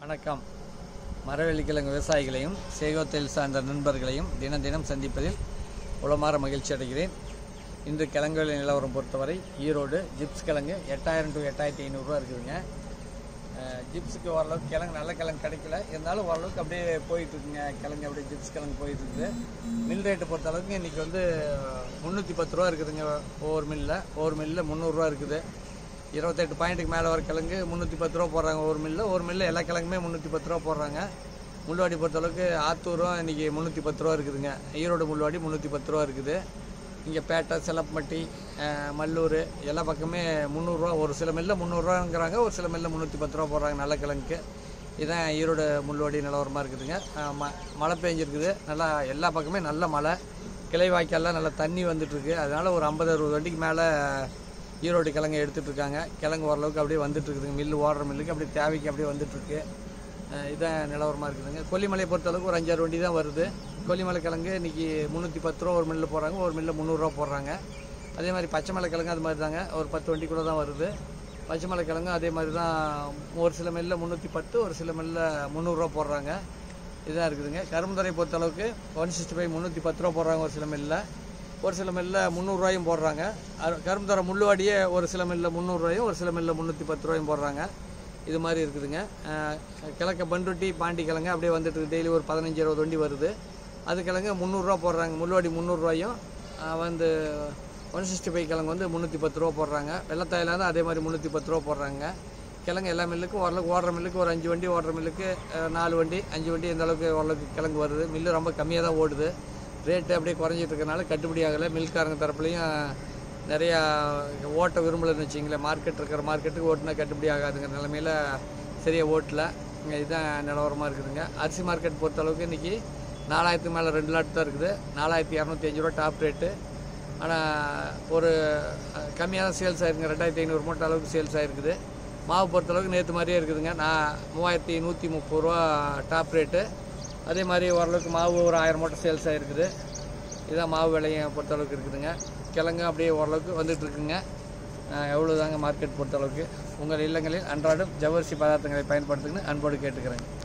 வணக்கம் மரவள்ளிக்கிழங்கு விவசாயிகளையும் சேகோத்தொழில் சார்ந்த நண்பர்களையும் தினம் தினம் சந்திப்பதில் உளமாற மகிழ்ச்சி அடைகிறேன் இன்று கிழங்குகளின் நிலவரம் பொறுத்தவரை ஈரோடு ஜிப்ஸ் கிழங்கு எட்டாயிரம் டு எட்டாயிரத்தி ஐநூறுரூவா இருக்குதுங்க அஹ், ஜிப்ஸுக்கு ஓரளவுக்கு கிழங்கு நல்ல கிழங்கு கிடைக்கல இருந்தாலும் ஓரளவுக்கு அப்படியே போயிட்டு இருக்குங்க கிழங்கு அப்படியே ஜிப்ஸ் கிழங்கு போயிட்டு இருக்குது மில் ரேட்டு பொறுத்த அளவுக்கு இன்றைக்கி வந்து முந்நூற்றி பத்து ரூபா இருக்குதுங்க ஒவ்வொரு மில்லில் ஒவ்வொரு மில்லில் முந்நூறுரூவா இருக்குது இருபத்தெட்டு பாயிண்ட்டுக்கு மேலே வர கிழங்கு முந்நூற்றி பத்து ரூபா போடுறாங்க ஒரு மில்லில் ஒரு மில்லில் எல்லா கிழங்குமே முந்நூற்றி பத்து ரூபா போடுறாங்க முள்ளுவாடி பொறுத்தளவுக்கு ஆத்தூரும் இன்றைக்கி முந்நூற்றி பத்து ரூபா இருக்குதுங்க ஈரோடு முள்ளுவாடி முந்நூற்றி பத்து ரூபா இருக்குது இங்கே பேட்டை செலப்பம்பட்டி அஹ், மல்லூர் எல்லா பக்கமே முந்நூறுரூவா ஒரு சில மில்லில் முந்நூறுரூவாங்கிறாங்க ஒரு சில மில்லில் முந்நூற்றி பத்து ரூபா போடுறாங்க நல்ல கிழங்குக்கு இதுதான் ஈரோடு முள்ளுவாடி நிலவரமாக இருக்குதுங்க அஹ், ம மழை பெஞ்சிருக்குது நல்லா எல்லா பக்கமே நல்ல மழை கிளை வாய்க்கால்லாம் நல்லா தண்ணி வந்துட்டுருக்கு அதனால் ஒரு ஐம்பது அறுபது வண்டிக்கு மேலே ஈரோடு கிழங்கு எடுத்துட்டு இருக்காங்க கிழங்கு ஓரளவுக்கு அப்படியே வந்துட்டு இருக்குதுங்க மில்லு ஓடுற மில்லுக்கு அப்படியே தேவைக்கு அப்படியே வந்துட்டு இருக்கு அஹ் இதான் நிலவரமாக இருக்குதுங்க கொல்லிமலை பொறுத்தளவுக்கு ஒரு அஞ்சாறு வண்டி தான் வருது கொல்லிமலை கிழங்கு இன்னைக்கு முந்நூற்றி பத்து ரூபா ஒரு மில்லில் போடுறாங்க ஒரு மில்லில் முந்நூறுரூவா போடுறாங்க அதே மாதிரி பச்சை மலை கிழங்கு அது மாதிரி தாங்க ஒரு பத்து வண்டி கூட தான் வருது பச்சை மலை கிழங்கு அதே மாதிரி தான் ஒரு சில மில்லில் முந்நூற்றி பத்து ஒரு சில மில்லில் முந்நூறுரூவா போடுறாங்க இதாக இருக்குதுங்க கரும்புத்துறை பொறுத்தளவுக்கு ஒன் சிக்ஸ்டி ஃபைவ் முந்நூற்றி பத்து ரூபா போடுறாங்க ஒரு சில மில்லில் ஒரு சில மில்லில் முந்நூறுரூவாயும் போடுறாங்க அரு- கரும்புத்தர முள்ளுவாடியே ஒரு சில மில்லில் முந்நூறுரூவாயும் ஒரு சில மில்லில் முந்நூற்றி பத்து ரூபாயும் போடுறாங்க இது மாதிரி இருக்குதுங்க அஹ் கிழக்க பண்ருட்டி பாண்டி கிழங்கு அப்படியே வந்துட்டு இருக்கு. டெய்லி ஒரு பதினஞ்சு இருபது வண்டி வருது அது கிழங்கு முந்நூறுரூவா போடுறாங்க முள்ளுவாடி முந்நூறுரூவாயும் வந்து ஒன் சிக்ஸ்டி ஃபைவ் கிழங்கு வந்து முந்நூற்றி பத்து ரூபா போடுறாங்க வெள்ளத்தாயில இருந்து அதே மாதிரி முந்நூற்றி பத்து ரூபா போடுறாங்க கிழங்கு எல்லா மில்லுக்கும் ஓரளவுக்கு ஓடுற மில்லுக்கு ஒரு அஞ்சு வண்டி ஓடுற மில்லுக்கு அஹ், நாலு வண்டி அஞ்சு வண்டி இந்த அளவுக்கு ஓரளவுக்கு கிழங்கு வருது மில்லு ரொம்ப கம்மியாக தான் ஓடுது ரேட்டு அப்படியே குறைஞ்சிட்டு இருக்கனால கட்டுப்படி ஆகலை மில்காரங்க தரப்புலையும் நிறையா ஓட்ட விரும்பலன்னு வச்சிங்களேன் மார்க்கெட் இருக்கிற மார்க்கெட்டுக்கு ஓட்டுனா கட்டுப்படி ஆகாதுங்கிற நிலமையில சரியாக ஓட்டல இங்க இதுதான் நிலவரமாக இருக்குதுங்க அரிசி மார்க்கெட் பொறுத்தளவுக்கு இன்றைக்கி நாலாயிரத்துக்கு மேலே ரெண்டு லாட் தான் இருக்குது நாலாயிரத்தி இரநூத்தி அஞ்சு ரூபா டாப் ரேட்டு ஆனால் ஒரு கம்மியாக தான் சேல்ஸ் ஆயிருக்குங்க ரெண்டாயிரத்தி ஐநூறு மூட்டை அளவுக்கு சேல்ஸ் ஆயிருக்குது மாவு பொறுத்தளவுக்கு நேற்று மாதிரியே இருக்குதுங்க நான் மூவாயிரத்தி நூற்றி முப்பது ரூபா டாப் ரேட்டு அதே மாதிரி ஓரளவுக்கு மாவு ஒரு ஆயிரம் மூட்டை சேல்ஸ் ஆயிருக்குது இதான் மாவு விலையும் பொறுத்தளவுக்கு இருக்குதுங்க கிழங்கு அப்படியே ஓரளவுக்கு வந்துட்டு இருக்குங்க எவ்வளோ தாங்க மார்க்கெட் பொறுத்தளவுக்கு உங்கள் இல்லங்களில் அன்றாடம் ஜவ்வரிசி பதார்த்தங்களை பயன்படுத்துங்கன்னு அன்போடு கேட்டுக்கிறேங்க